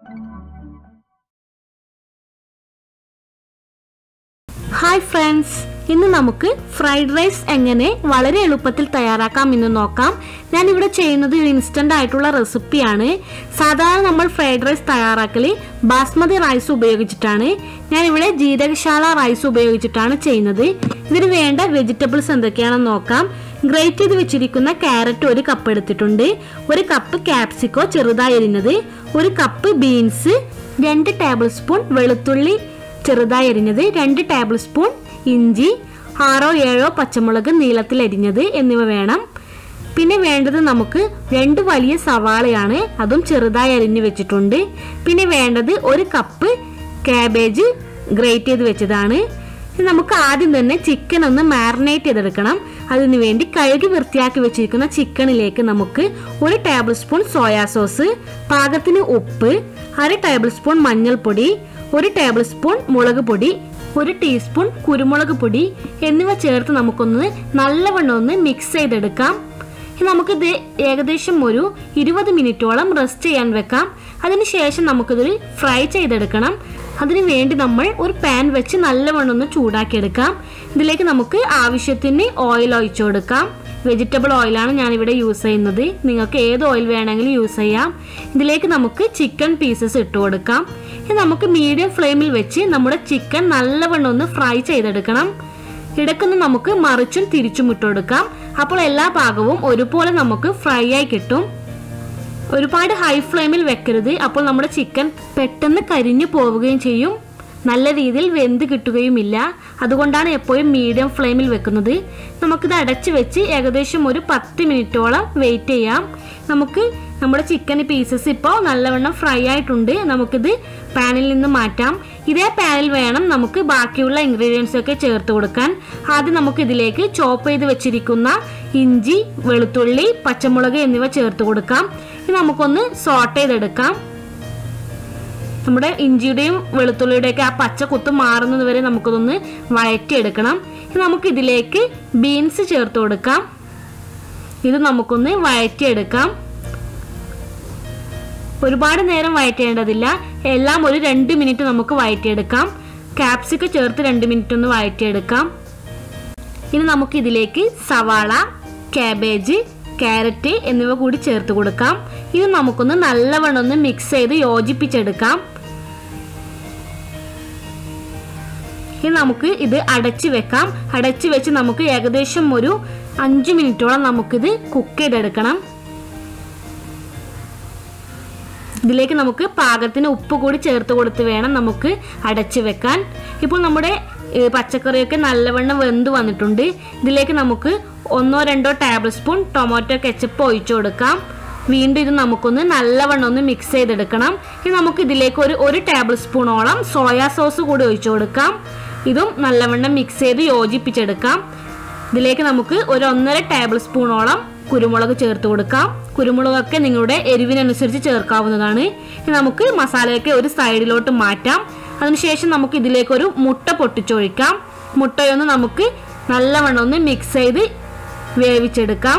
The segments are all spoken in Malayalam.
ഹായ് ഫ്രണ്ട്സ് ഇന്ന് നമുക്ക് ഫ്രൈഡ് റൈസ് എങ്ങനെ വളരെ എളുപ്പത്തിൽ തയ്യാറാക്കാം എന്ന് നോക്കാം ഞാൻ ഇവിടെ ചെയ്യുന്നത് ഒരു ഇൻസ്റ്റന്റ് ആയിട്ടുള്ള റെസിപ്പിയാണ് സാധാരണ നമ്മൾ ഫ്രൈഡ് റൈസ് തയ്യാറാക്കൽ ബാസ്മതി റൈസ് ഉപയോഗിച്ചിട്ടാണ് ഞാൻ ഇവിടെ ജീരകശാല റൈസ് ഉപയോഗിച്ചിട്ടാണ് ചെയ്യുന്നത് ഇതിന് വേണ്ട വെജിറ്റബിൾസ് എന്തൊക്കെയാണെന്ന് നോക്കാം ഗ്രേറ്റ് ചെയ്ത് വെച്ചിരിക്കുന്ന ക്യാരറ്റ് ഒരു കപ്പ് എടുത്തിട്ടുണ്ട് ഒരു കപ്പ് ക്യാപ്സിക്കോ ചെറുതായി അരിഞ്ഞത് ഒരു കപ്പ് ബീൻസ് രണ്ട് ടേബിൾ സ്പൂൺ വെളുത്തുള്ളി ചെറുതായി അരിഞ്ഞത് രണ്ട് ടേബിൾ സ്പൂൺ ഇഞ്ചി ആറോ ഏഴോ പച്ചമുളക് നീളത്തിൽ അരിഞ്ഞത് എന്നിവ വേണം പിന്നെ വേണ്ടത് നമുക്ക് രണ്ട് വലിയ സവാളയാണ് അതും ചെറുതായി അരിഞ്ഞു വെച്ചിട്ടുണ്ട് പിന്നെ വേണ്ടത് ഒരു കപ്പ് കാബേജ് ഗ്രേറ്റ് ചെയ്ത് വെച്ചതാണ് ഇനി നമുക്ക് ആദ്യം തന്നെ ചിക്കൻ ഒന്ന് മാറിനേറ്റ് ചെയ്തെടുക്കണം അതിനു വേണ്ടി കഴുകി വൃത്തിയാക്കി വെച്ചിരിക്കുന്ന ചിക്കനിലേക്ക് നമുക്ക് ഒരു ടേബിൾ സ്പൂൺ സോയാ സോസ് പാകത്തിന് ഉപ്പ് അര ടേബിൾ സ്പൂൺ മഞ്ഞൾപ്പൊടി ഒരു ടേബിൾ സ്പൂൺ മുളക് പൊടി ഒരു ടീസ്പൂൺ കുരുമുളക് പൊടി എന്നിവ ചേർത്ത് നമുക്കൊന്ന് നല്ലവണ്ണം ഒന്ന് മിക്സ് ചെയ്തെടുക്കാം ഇനി നമുക്കിത് ഏകദേശം ഒരു ഇരുപത് മിനിറ്റോളം റെസ്റ്റ് ചെയ്യാൻ വെക്കാം അതിനുശേഷം നമുക്കിതൊരു ഫ്രൈ ചെയ്തെടുക്കണം അതിനു വേണ്ടി നമ്മൾ ഒരു പാൻ വെച്ച് നല്ലവണ്ണം ഒന്ന് ചൂടാക്കിയെടുക്കാം ഇതിലേക്ക് നമുക്ക് ആവശ്യത്തിന് ഓയിൽ ഒഴിച്ചു കൊടുക്കാം വെജിറ്റബിൾ ഓയിലാണ് ഞാനിവിടെ യൂസ് ചെയ്യുന്നത് നിങ്ങൾക്ക് ഏത് ഓയിൽ വേണമെങ്കിലും യൂസ് ചെയ്യാം ഇതിലേക്ക് നമുക്ക് ചിക്കൻ പീസസ് ഇട്ട് കൊടുക്കാം ഇനി നമുക്ക് മീഡിയം ഫ്ലെയിമിൽ വെച്ച് നമ്മുടെ ചിക്കൻ നല്ലവണ്ണം ഒന്ന് ഫ്രൈ ചെയ്തെടുക്കണം ഇടയ്ക്കൊന്ന് നമുക്ക് മറിച്ചും തിരിച്ചും ഇട്ട് കൊടുക്കാം അപ്പോൾ എല്ലാ ഭാഗവും ഒരുപോലെ നമുക്ക് ഫ്രൈ ആയി കിട്ടും ഒരുപാട് ഹൈ ഫ്ലെയിമിൽ വെക്കരുത് അപ്പോൾ നമ്മുടെ ചിക്കൻ പെട്ടെന്ന് കരിഞ്ഞു പോവുകയും ചെയ്യും നല്ല രീതിയിൽ വെന്ത് കിട്ടുകയുമില്ല അതുകൊണ്ടാണ് എപ്പോഴും മീഡിയം ഫ്ലെയിമിൽ വെക്കുന്നത് നമുക്കിത് അടച്ച് വെച്ച് ഏകദേശം ഒരു പത്ത് മിനിറ്റോളം വെയിറ്റ് ചെയ്യാം നമുക്ക് നമ്മുടെ ചിക്കൻ പീസസ് ഇപ്പോൾ നല്ലവണ്ണം ഫ്രൈ ആയിട്ടുണ്ട് നമുക്കിത് പാനിൽ നിന്ന് മാറ്റാം ഇതേ പാനിൽ വേണം നമുക്ക് ബാക്കിയുള്ള ഇൻഗ്രീഡിയൻസ് ഒക്കെ ചേർത്ത് കൊടുക്കാൻ ആദ്യം നമുക്ക് ഇതിലേക്ക് ചോപ്പ് ചെയ്ത് വെച്ചിരിക്കുന്ന ഇഞ്ചി വെളുത്തുള്ളി പച്ചമുളക് എന്നിവ ചേർത്ത് കൊടുക്കാം ഇനി നമുക്കൊന്ന് സോട്ട് ചെയ്തെടുക്കാം നമ്മുടെ ഇഞ്ചിയുടെയും വെളുത്തുള്ളിയുടെയൊക്കെ ആ പച്ച കുത്ത് മാറുന്നത് വരെ നമുക്കതൊന്ന് വഴറ്റിയെടുക്കണം ഇനി നമുക്ക് ഇതിലേക്ക് ബീൻസ് ചേർത്ത് കൊടുക്കാം ഇത് നമുക്കൊന്ന് വഴറ്റിയെടുക്കാം ഒരുപാട് നേരം വഴറ്റേണ്ടതില്ല എല്ലാം ഒരു രണ്ട് മിനിറ്റ് നമുക്ക് വഴറ്റിയെടുക്കാം ക്യാപ്സിക്കം ചേർത്ത് രണ്ട് മിനിറ്റ് ഒന്ന് വഴറ്റിയെടുക്കാം ഇനി നമുക്ക് ഇതിലേക്ക് സവാള കാബേജ് ക്യാരറ്റ് എന്നിവ കൂടി ചേർത്ത് കൊടുക്കാം ഇത് നമുക്കൊന്ന് നല്ലവണ്ണം ഒന്ന് മിക്സ് ചെയ്ത് യോജിപ്പിച്ചെടുക്കാം ഇനി നമുക്ക് ഇത് അടച്ചു വെക്കാം അടച്ചു വെച്ച് നമുക്ക് ഏകദേശം ഒരു അഞ്ച് മിനിറ്റോളം നമുക്കിത് കുക്ക് ചെയ്തെടുക്കണം ഇതിലേക്ക് നമുക്ക് പാകത്തിന് ഉപ്പ് കൂടി ചേർത്ത് കൊടുത്ത് വേണം നമുക്ക് അടച്ചു വെക്കാൻ ഇപ്പോൾ നമ്മുടെ ഏഹ്, പച്ചക്കറിയൊക്കെ നല്ലവണ്ണം വെന്ത് വന്നിട്ടുണ്ട് ഇതിലേക്ക് നമുക്ക് ഒന്നോ രണ്ടോ ടേബിൾ സ്പൂൺ ടൊമാറ്റോ കെച്ചപ്പ് ഒഴിച്ചു കൊടുക്കാം വീണ്ടും ഇത് നമുക്കൊന്ന് നല്ലവണ്ണം ഒന്ന് മിക്സ് ചെയ്തെടുക്കണം ഇനി നമുക്ക് ഇതിലേക്ക് ഒരു ഒരു ടേബിൾ സ്പൂണോളം സോയാ സോസ് കൂടി ഒഴിച്ചു കൊടുക്കാം ഇതും നല്ലവണ്ണം മിക്സ് ചെയ്ത് യോജിപ്പിച്ചെടുക്കാം ഇതിലേക്ക് നമുക്ക് ഒരു ഒന്നര ടേബിൾ സ്പൂണോളം കുരുമുളക് ചേർത്ത് കൊടുക്കാം കുരുമുളകൊക്കെ നിങ്ങളുടെ എരിവിനനുസരിച്ച് ചേർക്കാവുന്നതാണ് ഇനി നമുക്ക് മസാലയൊക്കെ ഒരു സൈഡിലോട്ട് മാറ്റാം അതിനുശേഷം നമുക്ക് ഇതിലേക്ക് ഒരു മുട്ട പൊട്ടിച്ചൊഴിക്കാം മുട്ടയൊന്ന് നമുക്ക് നല്ലവണ്ണം ഒന്ന് മിക്സ് ചെയ്ത് വേവിച്ചെടുക്കാം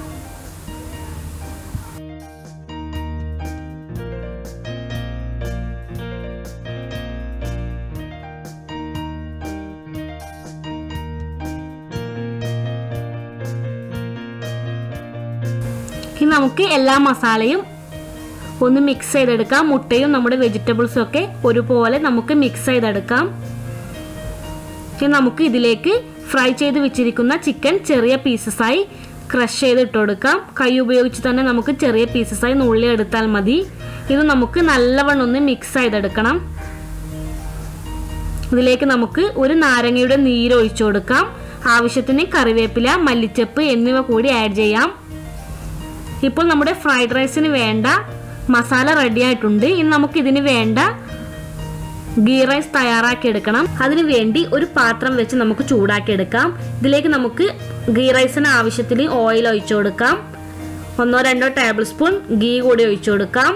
ഇനി നമുക്ക് എല്ലാ മസാലയും ഒന്ന് മിക്സ് ചെയ്തെടുക്കാം മുട്ടയും നമ്മുടെ വെജിറ്റബിൾസും ഒക്കെ ഒരുപോലെ നമുക്ക് മിക്സ് ചെയ്തെടുക്കാം ഇനി നമുക്ക് ഇതിലേക്ക് ഫ്രൈ ചെയ്ത് വെച്ചിരിക്കുന്ന ചിക്കൻ ചെറിയ പീസസായി ക്രഷ് ചെയ്ത് ഇട്ട് കൊടുക്കാം കൈ ഉപയോഗിച്ച് തന്നെ നമുക്ക് ചെറിയ പീസസായി നുള്ളി എടുത്താൽ മതി ഇത് നമുക്ക് നല്ലവണ്ണം ഒന്ന് മിക്സ് ചെയ്തെടുക്കണം ഇതിലേക്ക് നമുക്ക് ഒരു നാരങ്ങയുടെ നീര് ഒഴിച്ചു കൊടുക്കാം ആവശ്യത്തിന് കറിവേപ്പില മല്ലിച്ചപ്പ് എന്നിവ കൂടി ആഡ് ചെയ്യാം ഇപ്പോൾ നമ്മുടെ ഫ്രൈഡ് റൈസിന് വേണ്ട മസാല റെഡി ആയിട്ടുണ്ട് ഇനി നമുക്ക് ഇതിന് വേണ്ട ഗീ റൈസ് തയ്യാറാക്കി എടുക്കണം അതിനു വേണ്ടി ഒരു പാത്രം വെച്ച് നമുക്ക് ചൂടാക്കി എടുക്കാം ഇതിലേക്ക് നമുക്ക് ഗീ റൈസിന് ആവശ്യത്തിന് ഓയിൽ ഒഴിച്ചു കൊടുക്കാം ഒന്നോ രണ്ടോ ടേബിൾ സ്പൂൺ ഗീ കൂടി ഒഴിച്ചു കൊടുക്കാം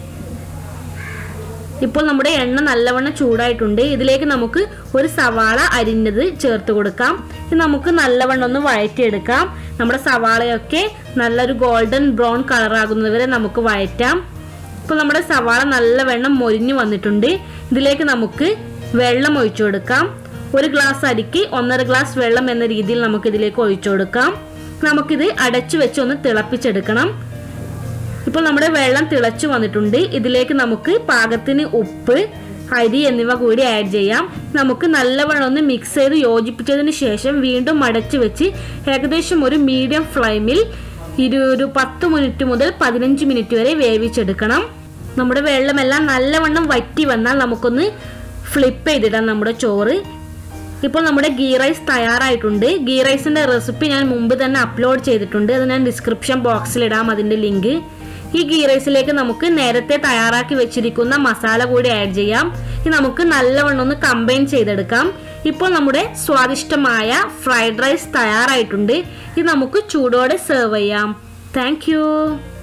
ഇപ്പോൾ നമ്മുടെ എണ്ണ നല്ലവണ്ണം ചൂടായിട്ടുണ്ട് ഇതിലേക്ക് നമുക്ക് ഒരു സവാള അരിഞ്ഞത് ചേർത്ത് കൊടുക്കാം ഇത് നമുക്ക് നല്ലവണ്ണം ഒന്ന് വഴറ്റിയെടുക്കാം നമ്മുടെ സവാളയൊക്കെ നല്ലൊരു ഗോൾഡൻ ബ്രൗൺ കളറാകുന്നത് വരെ നമുക്ക് വഴറ്റാം ഇപ്പോൾ നമ്മുടെ സവാള നല്ല വെള്ളം മൊരിഞ്ഞു വന്നിട്ടുണ്ട് ഇതിലേക്ക് നമുക്ക് വെള്ളം ഒഴിച്ചു കൊടുക്കാം ഒരു ഗ്ലാസ് അരിക്ക് ഒന്നര ഗ്ലാസ് വെള്ളം എന്ന രീതിയിൽ നമുക്ക് ഇതിലേക്ക് ഒഴിച്ചു കൊടുക്കാം നമുക്കിത് അടച്ചു വെച്ച് ഒന്ന് തിളപ്പിച്ചെടുക്കണം ഇപ്പോൾ നമ്മുടെ വെള്ളം തിളച്ചു വന്നിട്ടുണ്ട് ഇതിലേക്ക് നമുക്ക് പാകത്തിന് ഉപ്പ് അരി എന്നിവ കൂടി ആഡ് ചെയ്യാം നമുക്ക് നല്ലവണ്ണം ഒന്ന് മിക്സ് ചെയ്ത് യോജിപ്പിച്ചതിന് ശേഷം വീണ്ടും അടച്ചു വെച്ച് ഏകദേശം ഒരു മീഡിയം ഫ്ലെയിമിൽ ഇരു ഒരു പത്ത് മിനിറ്റ് മുതൽ പതിനഞ്ച് മിനിറ്റ് വരെ വേവിച്ചെടുക്കണം നമ്മുടെ വെള്ളമെല്ലാം നല്ലവണ്ണം വറ്റി വന്നാൽ നമുക്കൊന്ന് ഫ്ലിപ്പ് ചെയ്തിടാം നമ്മുടെ ചോറ് ഇപ്പോൾ നമ്മുടെ ഗീ റൈസ് തയ്യാറായിട്ടുണ്ട് ഗീ റൈസിന്റെ റെസിപ്പി ഞാൻ മുമ്പ് തന്നെ അപ്ലോഡ് ചെയ്തിട്ടുണ്ട് അത് ഞാൻ ഡിസ്ക്രിപ്ഷൻ ബോക്സിൽ ഇടാം അതിന്റെ ലിങ്ക് ഈ ഗീ റൈസിലേക്ക് നമുക്ക് നേരത്തെ തയ്യാറാക്കി വെച്ചിരിക്കുന്ന മസാല കൂടി ആഡ് ചെയ്യാം ഇത് നമുക്ക് നല്ലവണ്ണം ഒന്ന് കമ്പൈൻ ചെയ്തെടുക്കാം ഇപ്പോൾ നമ്മുടെ സ്വാദിഷ്ടമായ ഫ്രൈഡ് റൈസ് തയ്യാറായിട്ടുണ്ട് ഇത് നമുക്ക് ചൂടോടെ സെർവ് ചെയ്യാം താങ്ക്